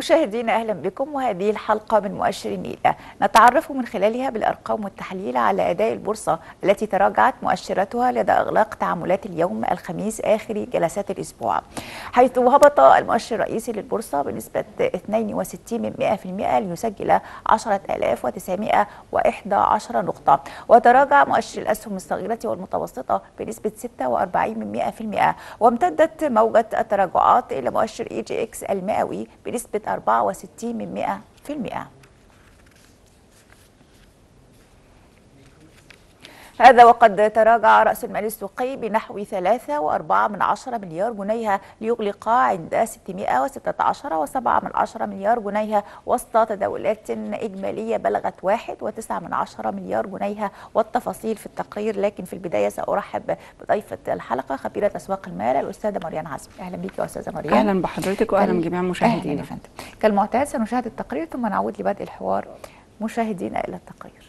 مشاهدينا اهلا بكم وهذه الحلقه من مؤشر النيل نتعرف من خلالها بالارقام والتحليل على اداء البورصه التي تراجعت مؤشراتها لدى اغلاق تعاملات اليوم الخميس اخر جلسات الاسبوع حيث هبط المؤشر الرئيسي للبورصه بنسبه 62 من 100% ليسجل 10911 نقطه وتراجع مؤشر الاسهم الصغيره والمتوسطه بنسبه 46 من 100% وامتدت موجه التراجعات الى مؤشر اي جي اكس المئوي بنسبة 64 من 100 في المئة هذا وقد تراجع رأس المال السوقي بنحو 3.4 مليار جنيه ليغلق عند 616.7 مليار جنيه وسط تداولات إجمالية بلغت 1.9 مليار جنيه والتفاصيل في التقرير لكن في البداية سأرحب بضيفة الحلقة خبيرة أسواق المال الأستاذة مريان عزمي أهلا بك يا أستاذة مريان أهلا بحضرتك وأهلا بجميع المشاهدين كالمعتاد سنشاهد التقرير ثم نعود لبدء الحوار مشاهدينا إلى التقرير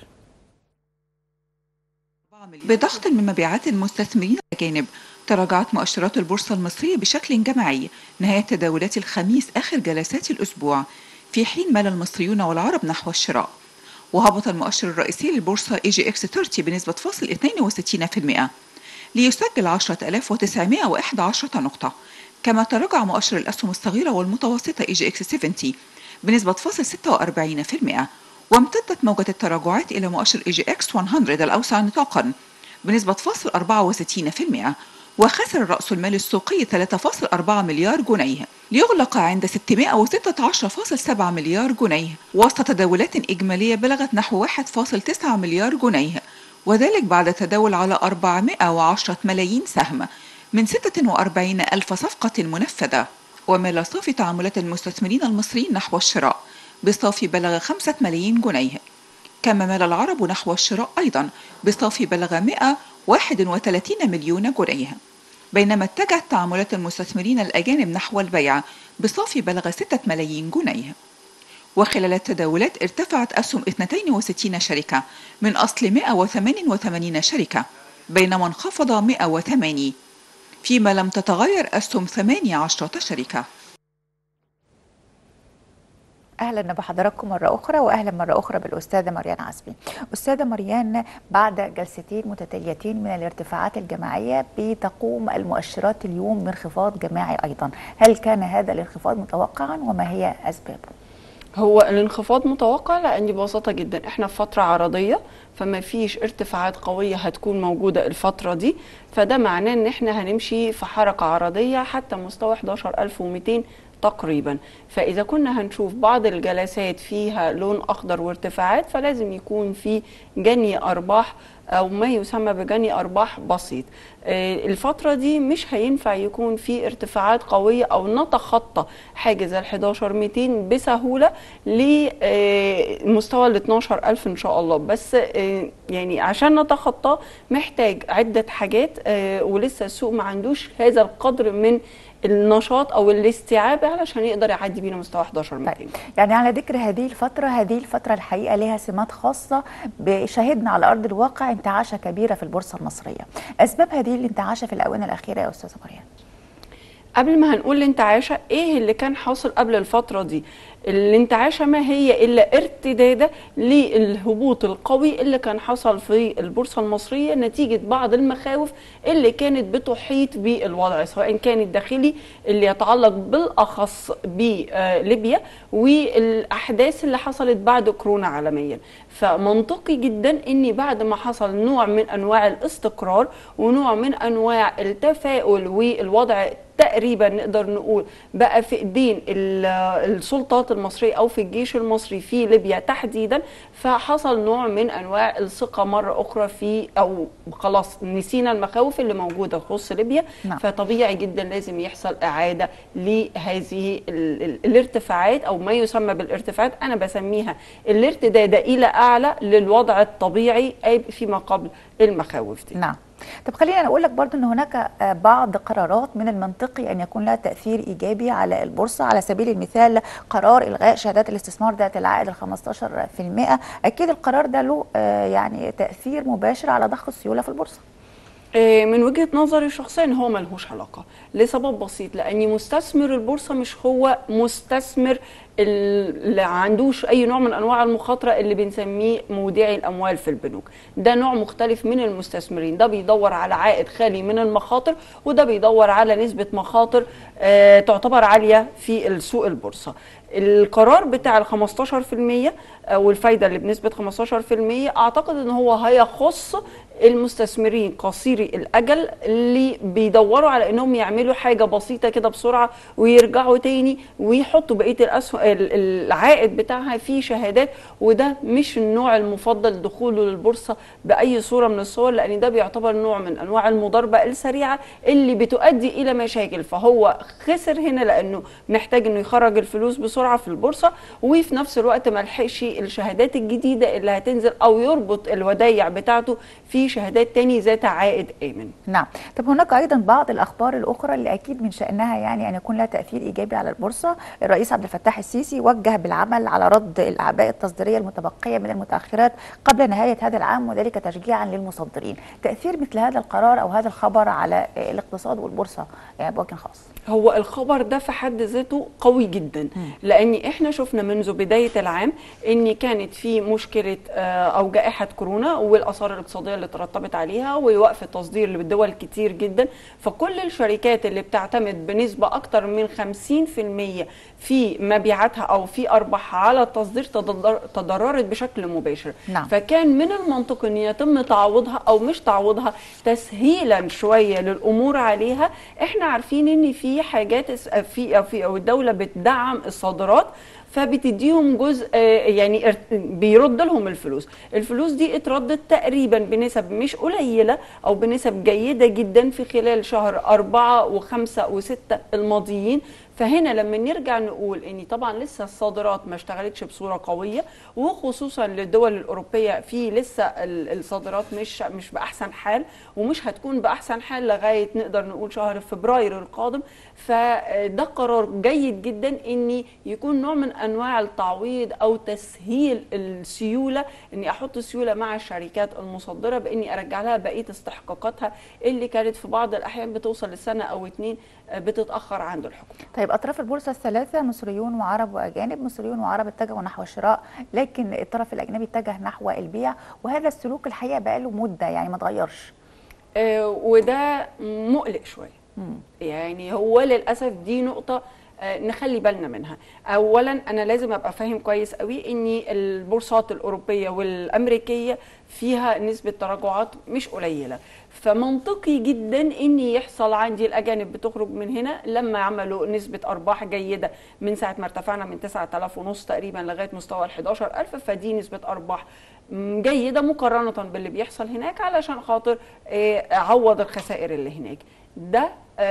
بضغط من مبيعات المستثمرين الأجانب تراجعت مؤشرات البورصة المصرية بشكل جماعي نهاية تداولات الخميس آخر جلسات الأسبوع في حين مال المصريون والعرب نحو الشراء وهبط المؤشر الرئيسي للبورصة اي جي اكس 30 بنسبة فاصل 62% ليسجل 10911 نقطة كما تراجع مؤشر الأسهم الصغيرة والمتوسطة اي جي اكس 70 بنسبة فاصل 46% وامتدت موجة التراجعات إلى مؤشر اي جي اكس 100 الأوسع نطاقا بنسبة فاصل 64% وخسر رأس المال السوقي 3.4 مليار جنيه ليغلق عند 616.7 مليار جنيه وسط تداولات إجمالية بلغت نحو 1.9 مليار جنيه وذلك بعد تداول على 410 ملايين سهم من 46 ألف صفقة منفذة ومال صافي تعاملات المستثمرين المصريين نحو الشراء بصافي بلغ 5 ملايين جنيه كما مال العرب نحو الشراء أيضا بصافي بلغ 131 مليون جنيه بينما اتجهت تعاملات المستثمرين الأجانب نحو البيع بصافي بلغ 6 ملايين جنيه وخلال التداولات ارتفعت أسهم 62 شركة من أصل 188 شركة بينما انخفض 108 فيما لم تتغير أسهم 18 شركة اهلا بحضراتكم مره اخرى واهلا مره اخرى بالاستاذه مريان عزمي. استاذه مريان بعد جلستين متتاليتين من الارتفاعات الجماعيه بتقوم المؤشرات اليوم بانخفاض جماعي ايضا، هل كان هذا الانخفاض متوقعا وما هي اسبابه؟ هو الانخفاض متوقع لان ببساطه جدا احنا في فتره عرضيه فما فيش ارتفاعات قويه هتكون موجوده الفتره دي فده معناه ان احنا هنمشي في حركه عرضيه حتى مستوى 11200 تقريبا فاذا كنا هنشوف بعض الجلسات فيها لون اخضر وارتفاعات فلازم يكون في جني ارباح او ما يسمى بجني ارباح بسيط الفتره دي مش هينفع يكون في ارتفاعات قويه او نتخطى حاجز ال 11200 بسهوله لمستوى ال 12000 ان شاء الله بس يعني عشان نتخطاه محتاج عده حاجات ولسه السوق ما عندوش هذا القدر من النشاط او الاستيعاب علشان يقدر يعدي بينا مستوى 11 200 طيب. يعني على ذكر هذه الفتره هذه الفتره الحقيقه لها سمات خاصه شهدنا على ارض الواقع انتعاشه كبيره في البورصه المصريه اسباب هذه الانتعاشه في الاونه الاخيره يا استاذه مريم قبل ما هنقول الانتعاشه ايه اللي كان حاصل قبل الفتره دي الانتعاشه ما هي الا ارتداده للهبوط القوي اللي كان حصل في البورصه المصريه نتيجه بعض المخاوف اللي كانت بتحيط بالوضع سواء كان الداخلي اللي يتعلق بالاخص بليبيا والاحداث اللي حصلت بعد كورونا عالميا فمنطقي جدا ان بعد ما حصل نوع من انواع الاستقرار ونوع من انواع التفاؤل والوضع تقريبا نقدر نقول بقى في ايدين السلطات المصريه او في الجيش المصري في ليبيا تحديدا فحصل نوع من انواع الثقه مره اخرى في او خلاص نسينا المخاوف اللي موجوده تخص ليبيا نعم. فطبيعي جدا لازم يحصل اعاده لهذه الارتفاعات او ما يسمى بالارتفاعات انا بسميها الارتداد الى اعلى للوضع الطبيعي اي فيما قبل المخاوف دي نعم طب خلينا نقول لك برضو ان هناك بعض قرارات من المنطقي ان يكون لها تاثير ايجابي على البورصه على سبيل المثال قرار الغاء شهادات الاستثمار ذات العائد ال 15% اكيد القرار ده له يعني تاثير مباشر على ضخ السيوله في البورصه آه، من وجهة نظري الشخصية ان هو ملهوش علاقة لسبب بسيط لان مستثمر البورصة مش هو مستثمر اللي عندوش اي نوع من انواع المخاطره اللي بنسميه مودعي الاموال في البنوك ده نوع مختلف من المستثمرين ده بيدور على عائد خالي من المخاطر وده بيدور على نسبه مخاطر آه تعتبر عاليه في السوق البورصه القرار بتاع ال 15% والفايده اللي بنسبه 15% اعتقد ان هو هيخص المستثمرين قصيري الاجل اللي بيدوروا على انهم يعملوا حاجه بسيطه كده بسرعه ويرجعوا تاني ويحطوا بقيه الاسهم العائد بتاعها في شهادات وده مش النوع المفضل دخوله للبورصه باي صوره من الصور لان ده بيعتبر نوع من انواع المضاربه السريعه اللي بتؤدي الى مشاكل فهو خسر هنا لانه محتاج انه يخرج الفلوس بسرعه في البورصه وفي نفس الوقت ما لحقش الشهادات الجديده اللي هتنزل او يربط الودايع بتاعته في شهادات تاني ذات عائد آمن نعم طب هناك أيضا بعض الأخبار الأخرى اللي أكيد من شأنها يعني أن يكون لها تأثير إيجابي على البورصة الرئيس عبد الفتاح السيسي وجه بالعمل على رد الأعباء التصديرية المتبقية من المتأخرات قبل نهاية هذا العام وذلك تشجيعا للمصدرين تأثير مثل هذا القرار أو هذا الخبر على الاقتصاد والبورصة يعني بوجه خاص هو الخبر ده في حد ذاته قوي جدا لان احنا شفنا منذ بدايه العام ان كانت في مشكله او جائحه كورونا والاثار الاقتصاديه اللي ترتبت عليها ووقف التصدير لدول كتير جدا فكل الشركات اللي بتعتمد بنسبه اكتر من 50% في مبيعاتها او في ارباحها على التصدير تضررت بشكل مباشر نعم. فكان من المنطق ان يتم تعويضها او مش تعويضها تسهيلا شويه للامور عليها احنا عارفين ان في حاجات في في الدوله بتدعم الصادرات فبتديهم جزء يعني بيرد لهم الفلوس الفلوس دي اتردت تقريبا بنسب مش قليلة أو بنسب جيدة جدا في خلال شهر أربعة وخمسة وستة الماضيين فهنا لما نرجع نقول ان طبعا لسه الصادرات ما اشتغلتش بصوره قويه وخصوصا للدول الاوروبيه في لسه الصادرات مش مش باحسن حال ومش هتكون باحسن حال لغايه نقدر نقول شهر فبراير القادم فده قرار جيد جدا ان يكون نوع من انواع التعويض او تسهيل السيوله اني احط سيوله مع الشركات المصدره باني ارجع لها بقيه استحقاقاتها اللي كانت في بعض الاحيان بتوصل لسنه او اتنين بتتاخر عند الحكومه. طيب اطراف البورصه الثلاثه مصريون وعرب واجانب، مصريون وعرب اتجهوا نحو الشراء لكن الطرف الاجنبي اتجه نحو البيع وهذا السلوك الحقيقه بقى له مده يعني ما اتغيرش. آه وده مقلق شويه. يعني هو للاسف دي نقطه نخلي بالنا منها اولا انا لازم ابقى فاهم كويس قوي ان البورصات الاوروبيه والامريكيه فيها نسبه تراجعات مش قليله فمنطقي جدا ان يحصل عندي الاجانب بتخرج من هنا لما عملوا نسبه ارباح جيده من ساعه ما ارتفعنا من 9000 ونص تقريبا لغايه مستوى ال 11000 فدي نسبه ارباح جيده مقارنه باللي بيحصل هناك علشان خاطر اعوض الخسائر اللي هناك ده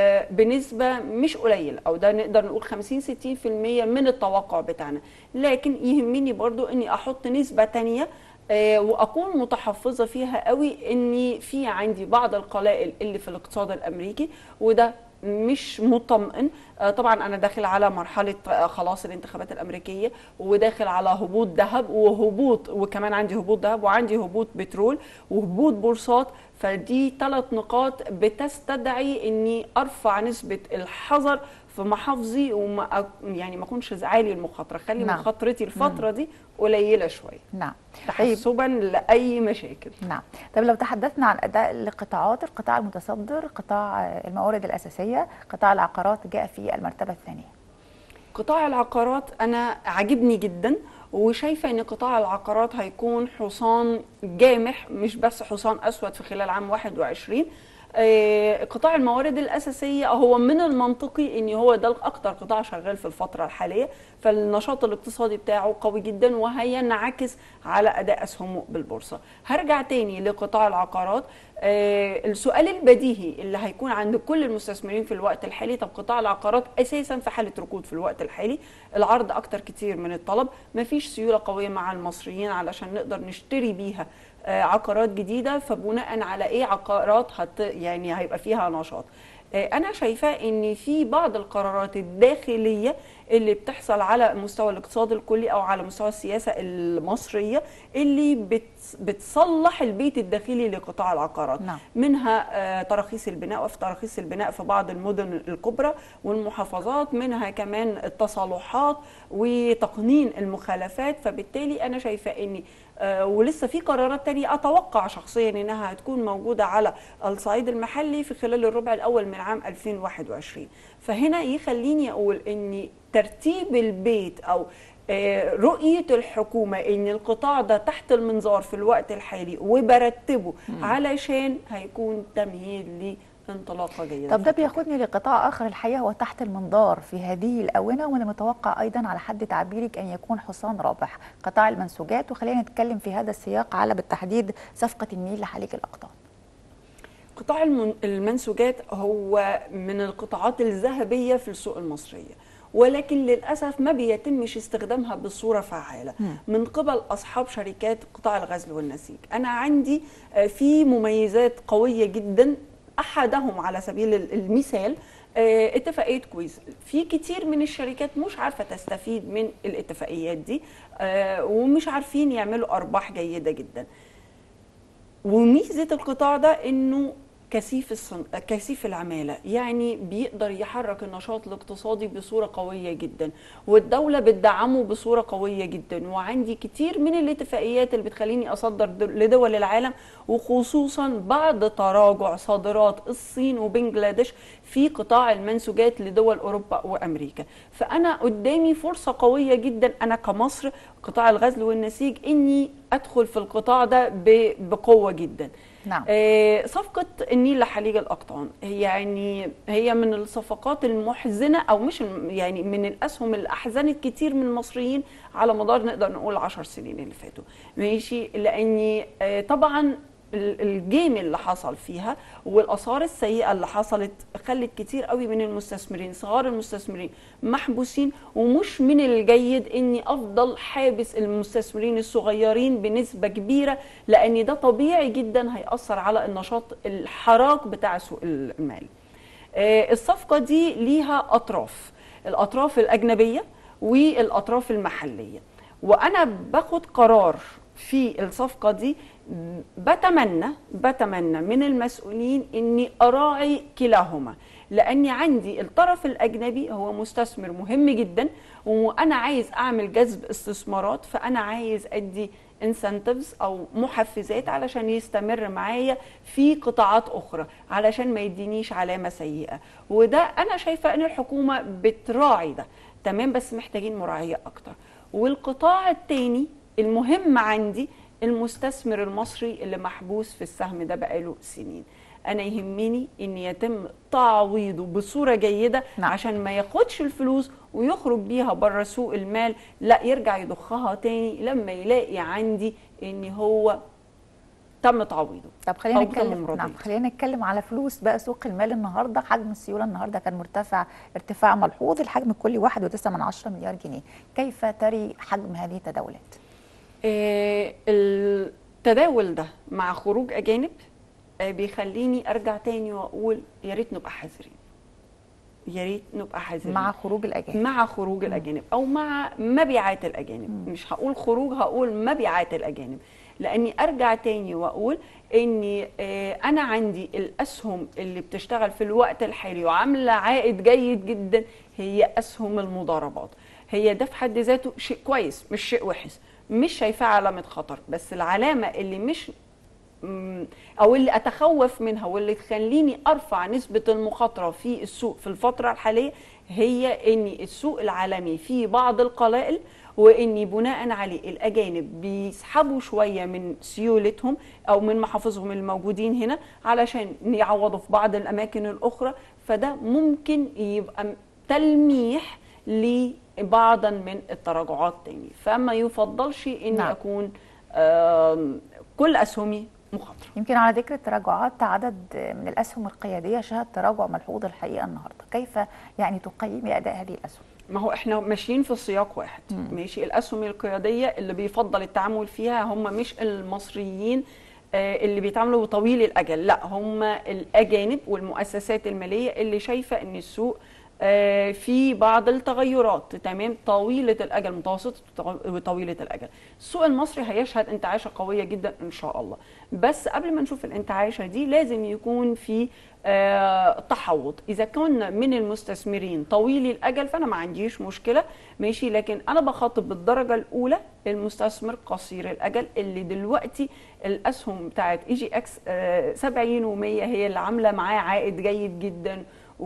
بنسبة مش قليل أو ده نقدر نقول 50 60% من التوقع بتاعنا لكن يهمني برضو أني أحط نسبة تانية واكون متحفظه فيها قوي اني في عندي بعض القلائل اللي في الاقتصاد الامريكي وده مش مطمئن طبعا انا داخل على مرحله خلاص الانتخابات الامريكيه وداخل على هبوط ذهب وهبوط وكمان عندي هبوط ذهب وعندي هبوط بترول وهبوط بورصات فدي ثلاث نقاط بتستدعي اني ارفع نسبه الحذر في محافظي وما يعني ما اكونش عالي المخاطره خلي نعم. مخاطرتي الفتره دي قليله شويه نعم تحسبا لاي مشاكل نعم طيب لو تحدثنا عن اداء القطاعات القطاع المتصدر قطاع الموارد الاساسيه قطاع العقارات جاء في المرتبه الثانيه قطاع العقارات انا عاجبني جدا وشايفه ان قطاع العقارات هيكون حصان جامح مش بس حصان اسود في خلال عام 21 آه، قطاع الموارد الاساسيه هو من المنطقي ان هو ده اكتر قطاع شغال في الفتره الحاليه فالنشاط الاقتصادي بتاعه قوي جدا وهينعكس على اداء اسهمه بالبورصه هرجع تاني لقطاع العقارات آه، السؤال البديهي اللي هيكون عند كل المستثمرين في الوقت الحالي طب قطاع العقارات اساسا في حاله ركود في الوقت الحالي العرض اكتر كتير من الطلب مفيش سيوله قويه مع المصريين علشان نقدر نشتري بيها آه، عقارات جديده فبناء على ايه عقارات هت يعني هيبقى فيها نشاط آه، انا شايفه ان في بعض القرارات الداخليه اللي بتحصل على مستوى الاقتصاد الكلي او على مستوى السياسه المصريه اللي بت بتصلح البيت الداخلي لقطاع العقارات نعم. منها آه، تراخيص البناء وفي تراخيص البناء في بعض المدن الكبرى والمحافظات منها كمان التصالحات وتقنين المخالفات فبالتالي انا شايفه ان آه، ولسه في قرارات تانية اتوقع شخصيا انها هتكون موجوده على الصعيد المحلي في خلال الربع الاول من عام 2021 فهنا يخليني اقول ان ترتيب البيت او آه، رؤية الحكومة ان القطاع ده تحت المنظار في الوقت الحالي وبرتبه علشان هيكون تمهيد لانطلاقة جيدة طب ده الفترة بياخدني لقطاع اخر الحقيقه هو تحت المنظار في هذه الاونه ومن المتوقع ايضا على حد تعبيرك ان يكون حصان رابح قطاع المنسوجات وخلينا نتكلم في هذا السياق على بالتحديد صفقه النيل لحليق الاقطان قطاع المن- المنسوجات هو من القطاعات الذهبية في السوق المصرية ولكن للأسف ما بيتمش استخدامها بصورة فعالة من قبل أصحاب شركات قطاع الغزل والنسيج أنا عندي آه، في مميزات قوية جدا أحدهم على سبيل ال- المثال آه، اتفاقية كويس في كتير من الشركات مش عارفة تستفيد من الاتفاقيات دي آه، ومش عارفين يعملوا أرباح جيدة جدا وميزه القطاع ده انه كثيف الصن... كثيف العماله يعني بيقدر يحرك النشاط الاقتصادي بصوره قويه جدا والدوله بتدعمه بصوره قويه جدا وعندي كتير من الاتفاقيات اللي بتخليني اصدر د- لدول العالم وخصوصا بعد تراجع صادرات الصين وبنجلاديش في قطاع المنسوجات لدول اوروبا وامريكا فانا قدامي فرصه قويه جدا انا كمصر قطاع الغزل والنسيج اني ادخل في القطاع ده ب- بقوه جدا نعم. آه، صفقة النيل لحليج الأقطان هي يعني هي من الصفقات المحزنة أو مش الم- يعني من الأسهم اللي أحزنت كتير من المصريين على مدار نقدر نقول عشر سنين اللي فاتوا ماشي لأني آه، طبعا ال- الجيم اللي حصل فيها والاثار السيئه اللي حصلت خلت كتير قوي من المستثمرين صغار المستثمرين محبوسين ومش من الجيد اني افضل حابس المستثمرين الصغيرين بنسبه كبيره لان ده طبيعي جدا هياثر على النشاط الحراك بتاع سوق المال آه، الصفقه دي ليها اطراف الاطراف الاجنبيه والاطراف المحليه وانا باخد قرار في الصفقه دي بتمنى بتمنى من المسؤولين اني اراعي كلاهما لاني عندي الطرف الاجنبي هو مستثمر مهم جدا وانا عايز اعمل جذب استثمارات فانا عايز ادي انسنتفز او محفزات علشان يستمر معايا في قطاعات اخرى علشان ما يدينيش علامه سيئه وده انا شايفه ان الحكومه بتراعي ده تمام بس محتاجين مراعيه اكتر والقطاع الثاني المهم عندي المستثمر المصري اللي محبوس في السهم ده بقاله سنين انا يهمني ان يتم تعويضه بصوره جيده نعم. نعم. عشان ما ياخدش الفلوس ويخرج بيها بره سوق المال لا يرجع يضخها تاني لما يلاقي عندي ان هو تم تعويضه طب خلينا أو بتم نتكلم مرضية. نعم خلينا نتكلم على فلوس بقى سوق المال النهارده حجم السيوله النهارده كان مرتفع ارتفاع ملحوظ الحجم الكلي 1.9 من عشرة مليار جنيه كيف تري حجم هذه التداولات آه، التداول ده مع خروج اجانب آه، بيخليني ارجع تاني واقول يا ريت نبقى حذرين يا ريت نبقى حذرين مع خروج الاجانب مع خروج الاجانب او مع مبيعات الاجانب مش هقول خروج هقول مبيعات الاجانب لاني ارجع تاني واقول اني آه، انا عندي الاسهم اللي بتشتغل في الوقت الحالي وعامله عائد جيد جدا هي اسهم المضاربات هي ده في حد ذاته شيء كويس مش شيء وحش مش شايفاه علامه خطر بس العلامه اللي مش مم، او اللي اتخوف منها واللي تخليني ارفع نسبه المخاطره في السوق في الفتره الحاليه هي ان السوق العالمي فيه بعض القلائل واني بناء عليه الاجانب بيسحبوا شويه من سيولتهم او من محافظهم الموجودين هنا علشان يعوضوا في بعض الاماكن الاخرى فده ممكن يبقى م- تلميح لبعضا من التراجعات تاني فما يفضلش اني نعم. نعم. اكون آم، كل اسهمي مخاطره يمكن على ذكر التراجعات عدد من الاسهم القياديه شهد تراجع ملحوظ الحقيقه النهارده كيف يعني تقيمي اداء هذه الاسهم ما هو احنا ماشيين في سياق واحد ماشي الاسهم القياديه اللي بيفضل التعامل فيها هم مش المصريين آه، اللي بيتعاملوا بطويل الاجل لا هم الاجانب والمؤسسات الماليه اللي شايفه ان السوق آه، في بعض التغيرات تمام طويله الاجل متوسطه وطويله الاجل السوق المصري هيشهد انتعاشه قويه جدا ان شاء الله بس قبل ما نشوف الانتعاشه دي لازم يكون في آه، تحوط اذا كنا من المستثمرين طويلي الاجل فانا ما عنديش مشكله ماشي لكن انا بخاطب بالدرجه الاولى المستثمر قصير الاجل اللي دلوقتي الاسهم بتاعت اي جي اكس 70 و100 هي اللي عامله معاه عائد جيد جدا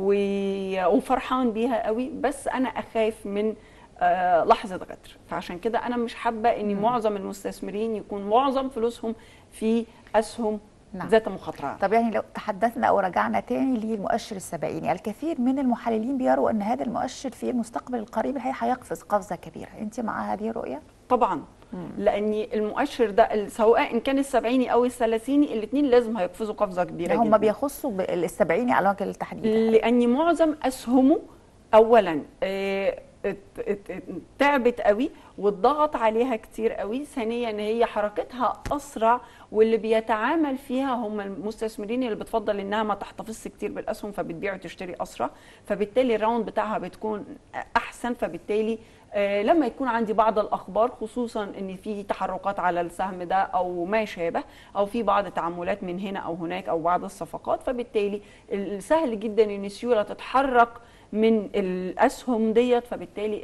و- وفرحان بيها قوي بس انا اخاف من آه، لحظه غدر فعشان كده انا مش حابه ان معظم المستثمرين يكون معظم فلوسهم في اسهم نعم. ذات مخاطره طب يعني لو تحدثنا او رجعنا تاني للمؤشر السبعيني الكثير من المحللين بيروا ان هذا المؤشر في المستقبل القريب الحقيقه هيقفز قفزه كبيره انت مع هذه الرؤيه طبعا لان المؤشر ده ال- سواء ان كان السبعيني او الثلاثيني الاثنين لازم هيقفزوا قفزه كبيره هم جدا بيخصوا السبعيني على وجه التحديد لان معظم اسهمه اولا آه، ات- ات- ات- تعبت قوي واتضغط عليها كتير قوي ثانيا ان هي حركتها اسرع واللي بيتعامل فيها هم المستثمرين اللي بتفضل انها ما تحتفظش كتير بالاسهم فبتبيع وتشتري اسرع فبالتالي الراوند بتاعها بتكون احسن فبالتالي آه، لما يكون عندي بعض الاخبار خصوصا ان في تحركات على السهم ده او ما شابه او في بعض التعاملات من هنا او هناك او بعض الصفقات فبالتالي ال- سهل جدا ان السيوله تتحرك من الاسهم ديت فبالتالي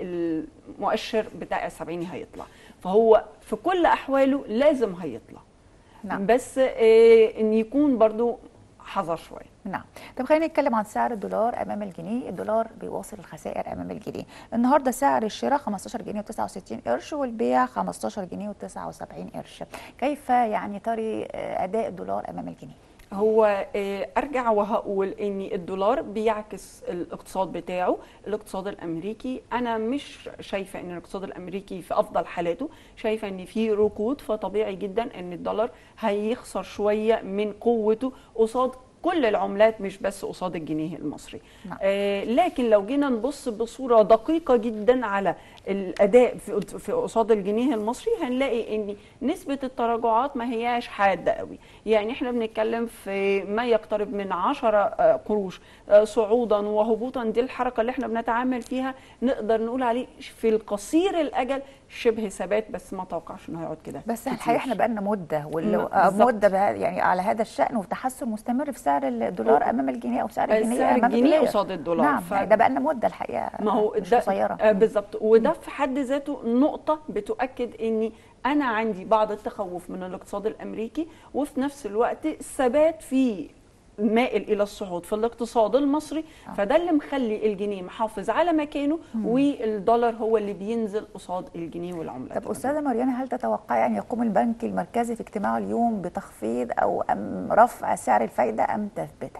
المؤشر بتاع السبعيني هيطلع فهو في كل احواله لازم هيطلع نعم. بس آه، ان يكون برضو حذر شويه نعم طب خلينا نتكلم عن سعر الدولار امام الجنيه الدولار بيواصل الخسائر امام الجنيه النهارده سعر الشراء 15 جنيه و69 قرش والبيع 15 جنيه و79 قرش كيف يعني تري آه، اداء الدولار امام الجنيه هو آه، ارجع وهقول ان الدولار بيعكس الاقتصاد بتاعه الاقتصاد الامريكي انا مش شايفه ان الاقتصاد الامريكي في افضل حالاته شايفه ان في ركود فطبيعي جدا ان الدولار هيخسر شويه من قوته قصاد كل العملات مش بس قصاد الجنيه المصري نعم. آه لكن لو جينا نبص بصوره دقيقه جدا على الاداء في في قصاد الجنيه المصري هنلاقي ان نسبه التراجعات ما هياش حاده قوي يعني احنا بنتكلم في ما يقترب من 10 آه، قروش آه، صعودا وهبوطا دي الحركه اللي احنا بنتعامل فيها نقدر نقول عليه في القصير الاجل شبه ثبات بس ما توقعش انه هيقعد كده بس كتير. الحقيقه احنا بقالنا مده واللي م- آه، بالظبط. مده بقى يعني على هذا الشان وتحسن مستمر في سعر الدولار امام الجنيه او سعر الجنيه سعر امام الجنيه الدولار. قصاد الدولار. نعم ف- يعني ده بقالنا مده الحقيقه ما هو مش ده قصيره آه بالظبط وده في حد ذاته نقطة بتؤكد اني انا عندي بعض التخوف من الاقتصاد الامريكي وفي نفس الوقت الثبات في مائل الى الصعود في الاقتصاد المصري فده اللي مخلي الجنيه محافظ على مكانه والدولار هو اللي بينزل قصاد الجنيه والعملات طب استاذه مريانه هل تتوقعي ان يقوم البنك المركزي في اجتماعه اليوم بتخفيض او ام رفع سعر الفائده ام تثبيتها؟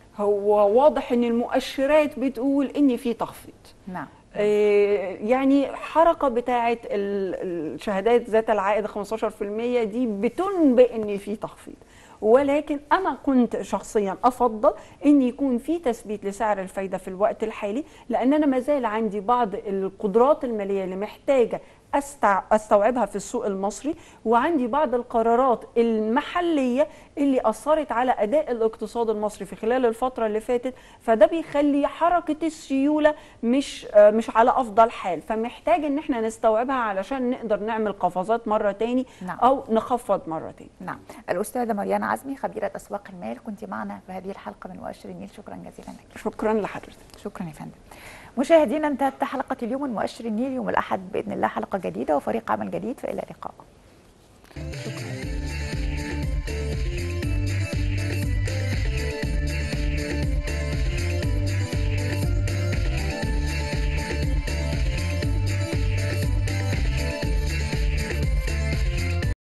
هو واضح ان المؤشرات بتقول ان في تخفيض نعم آه، يعني حركه بتاعه ال- الشهادات ذات العائد 15% دي بتنبئ ان في تخفيض ولكن انا كنت شخصيا افضل ان يكون في تثبيت لسعر الفايده في الوقت الحالي لان انا ما زال عندي بعض القدرات الماليه اللي محتاجه أستع... استوعبها في السوق المصري وعندي بعض القرارات المحليه اللي اثرت على اداء الاقتصاد المصري في خلال الفتره اللي فاتت فده بيخلي حركه السيوله مش آه، مش على افضل حال فمحتاج ان احنا نستوعبها علشان نقدر نعمل قفزات مره تاني نعم. او نخفض مره تاني نعم الاستاذه مريانه عزمي خبيره اسواق المال كنت معنا في هذه الحلقه من مؤشر النيل شكرا جزيلا لك شكرا لحضرتك شكرا يا فندم مشاهدينا انتهت حلقه اليوم من مؤشر النيل يوم الاحد باذن الله حلقه جديده وفريق عمل جديد فالى اللقاء